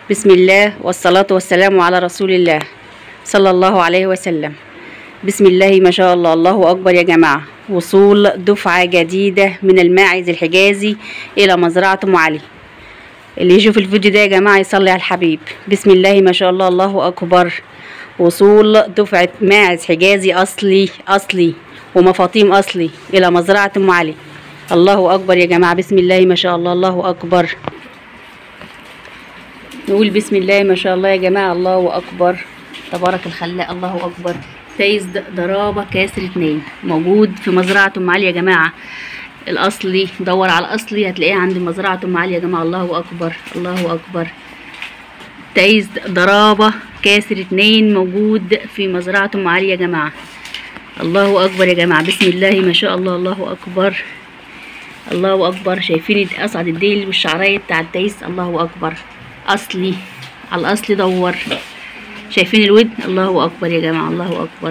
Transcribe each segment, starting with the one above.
بسم الله والصلاة والسلام على رسول الله صلى الله عليه وسلم بسم الله ما شاء الله الله أكبر يا جماعة وصول دفعة جديدة من الماعز الحجازي إلى مزرعة أم علي اللي يشوف الفيديو ده يا جماعة يصلي على الحبيب بسم الله ما شاء الله الله أكبر وصول دفعة ماعز حجازي أصلي أصلي ومفاطيم أصلي إلى مزرعة أم علي الله أكبر يا جماعة بسم الله ما شاء الله الله أكبر نقول بسم الله ما شاء الله يا جماعة الله أكبر تبارك الخلاق الله أكبر فايز ضرابة كاسر اتنين موجود في مزرعة أم علي يا جماعة الأصلي دور على الأصلي هتلاقيه عند مزرعة أم علي يا جماعة الله أكبر الله أكبر تايز ضرابة كاسر اتنين موجود في مزرعة أم علي يا جماعة الله أكبر يا جماعة بسم الله ما شاء الله الله أكبر الله أكبر شايفين أصعد الديل والشعراية بتاع التايس الله أكبر أصلي على الأصل دور شايفين الودن الله أكبر يا جماعة الله أكبر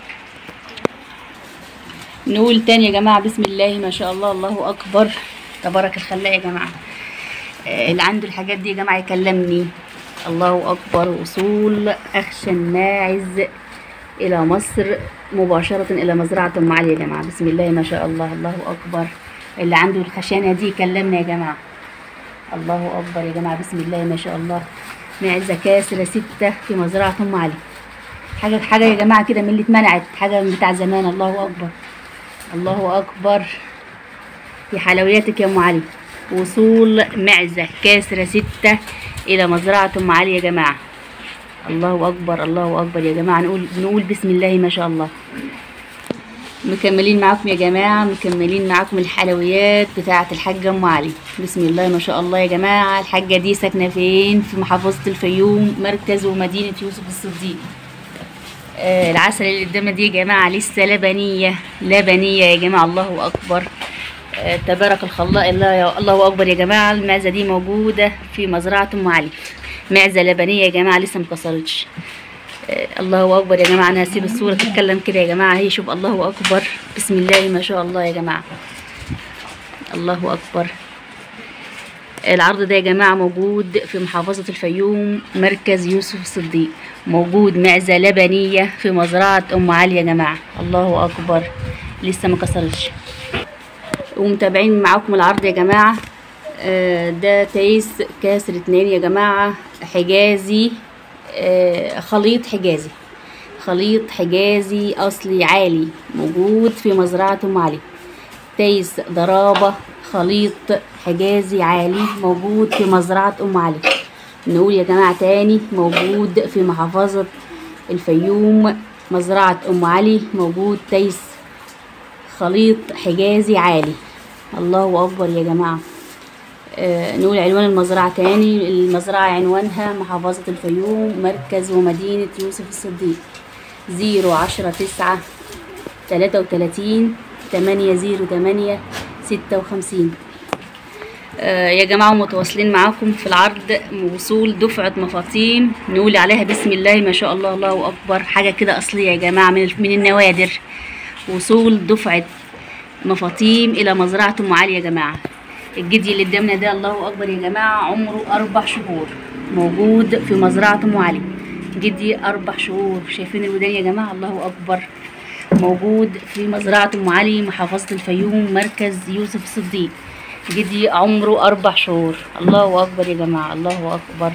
نقول تاني يا جماعة بسم الله ما شاء الله الله أكبر تبارك الخلاق يا جماعة آه، اللي عنده الحاجات دي يا جماعة يكلمني الله أكبر وصول أخشن ماعز إلى مصر مباشرة إلى مزرعة أم علي يا جماعة بسم الله ما شاء الله الله أكبر اللي عنده الخشانة دي يكلمنا يا جماعة الله أكبر يا جماعة بسم الله ما شاء الله معزة كاسرة ستة في مزرعة أم علي حاجة حاجة يا جماعة كده من اللي اتمنعت حاجة من بتاع زمان الله أكبر الله أكبر في حلوياتك يا أم علي وصول معزة كاسرة ستة إلى مزرعة أم علي يا جماعة الله أكبر الله أكبر يا جماعة نقول نقول بسم الله ما شاء الله مكملين معاكم يا جماعة مكملين معاكم الحلويات بتاعة الحاجة أم علي بسم الله ما شاء الله يا جماعة الحاجة دي ساكنة فين في محافظة الفيوم مركز ومدينة يوسف الصديق آه العسل اللي قدامنا دي يا جماعة لسه لبنية لبنية يا جماعة الله أكبر آه تبارك الخلاق الله يا الله أكبر يا جماعة المعزة دي موجودة في مزرعة أم علي معزة لبنية يا جماعة لسه مكسرتش آه، الله اكبر يا جماعه انا هسيب الصوره تتكلم كده يا جماعه هي شوف الله اكبر بسم الله ما شاء الله يا جماعه الله اكبر العرض ده يا جماعه موجود في محافظه الفيوم مركز يوسف الصديق موجود معزه لبنيه في مزرعه ام علي يا جماعه الله اكبر لسه ما كسرتش ومتابعين معاكم العرض يا جماعه آه، ده تايس كاسر اتنين يا جماعه حجازي آه، خليط حجازي خليط حجازي أصلي عالي موجود في مزرعة أم علي تايس ضرابة خليط حجازي عالي موجود في مزرعة أم علي نقول يا جماعة تاني موجود في محافظة الفيوم مزرعة أم علي موجود تايس خليط حجازي عالي الله أكبر يا جماعة آه، نقول عنوان المزرعة تاني المزرعة عنوانها محافظة الفيوم مركز ومدينة يوسف الصديق زيرو عشرة تسعة تلاتة وتلاتين تمانية زيرو تمانية ستة وخمسين آه، يا جماعة متواصلين معاكم في العرض وصول دفعة مفاطيم نقول عليها بسم الله ما شاء الله الله أكبر حاجة كده أصلية يا جماعة من من النوادر وصول دفعة مفاطيم إلى مزرعة أم علي يا جماعة الجدي اللي قدامنا ده الله اكبر يا جماعه عمره اربع شهور موجود في مزرعه ام علي جدي اربع شهور شايفين الودان يا جماعه الله اكبر موجود في مزرعه ام علي محافظه الفيوم مركز يوسف الصديق جدي عمره اربع شهور الله اكبر يا جماعه الله اكبر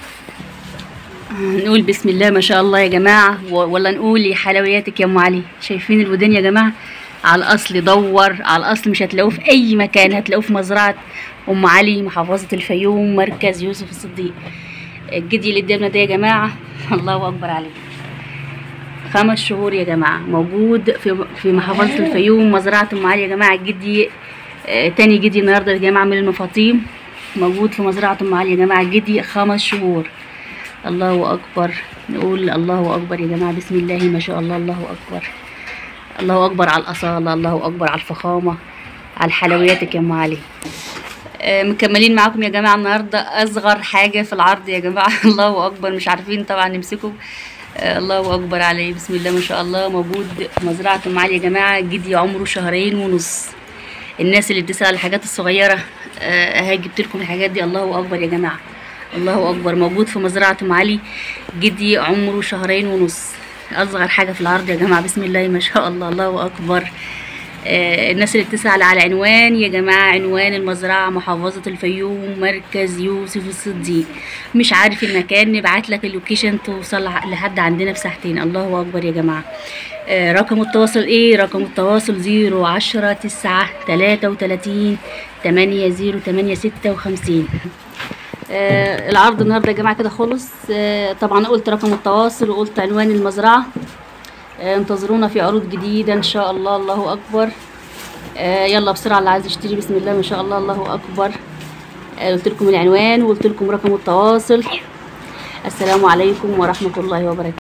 نقول بسم الله ما شاء الله يا جماعه و- ولا نقول يا حلوياتك يا ام علي شايفين الودان يا جماعه على الاصل دور على الاصل مش هتلاقوه في اي مكان هتلاقوه في مزرعه ام علي محافظه الفيوم مركز يوسف الصديق الجدي اللي قدامنا ده يا جماعه الله اكبر عليه خمس شهور يا جماعه موجود في في محافظه الفيوم مزرعه ام علي يا جماعه الجدي آه، تاني جدي النهارده يا جماعه من المفاطيم موجود في مزرعه ام علي يا جماعه الجدي خمس شهور الله اكبر نقول الله اكبر يا جماعه بسم الله ما شاء الله الله اكبر الله اكبر على الاصاله الله اكبر على الفخامه على حلوياتك يا ام علي آه، مكملين معاكم يا جماعه النهارده اصغر حاجه في العرض يا جماعه الله اكبر مش عارفين طبعا نمسكه آه، الله اكبر عليه بسم الله ما شاء الله موجود في مزرعه ام علي يا جماعه جدي عمره شهرين ونص الناس اللي بتسال على الحاجات الصغيره آه، اهي جبت لكم الحاجات دي الله اكبر يا جماعه الله اكبر موجود في مزرعه ام علي جدي عمره شهرين ونص اصغر حاجه في العرض يا جماعه بسم الله ما شاء الله الله اكبر آه، الناس اللي بتسأل على عنوان يا جماعة عنوان المزرعة محافظة الفيوم مركز يوسف الصديق مش عارف المكان نبعت لك اللوكيشن توصل لحد عندنا بساعتين الله أكبر يا جماعة آه، رقم التواصل ايه رقم التواصل زيرو عشرة تسعة تلاتة وتلاتين تمانية زيرو تمانية ستة وخمسين آه، العرض النهارده يا جماعه كده خلص آه، طبعا قلت رقم التواصل وقلت عنوان المزرعه آه، انتظرونا في عروض جديده ان شاء الله الله اكبر آه، يلا بسرعه اللي عايز يشتري بسم الله ما شاء الله الله اكبر آه، قلت لكم العنوان وقلت لكم رقم التواصل السلام عليكم ورحمه الله وبركاته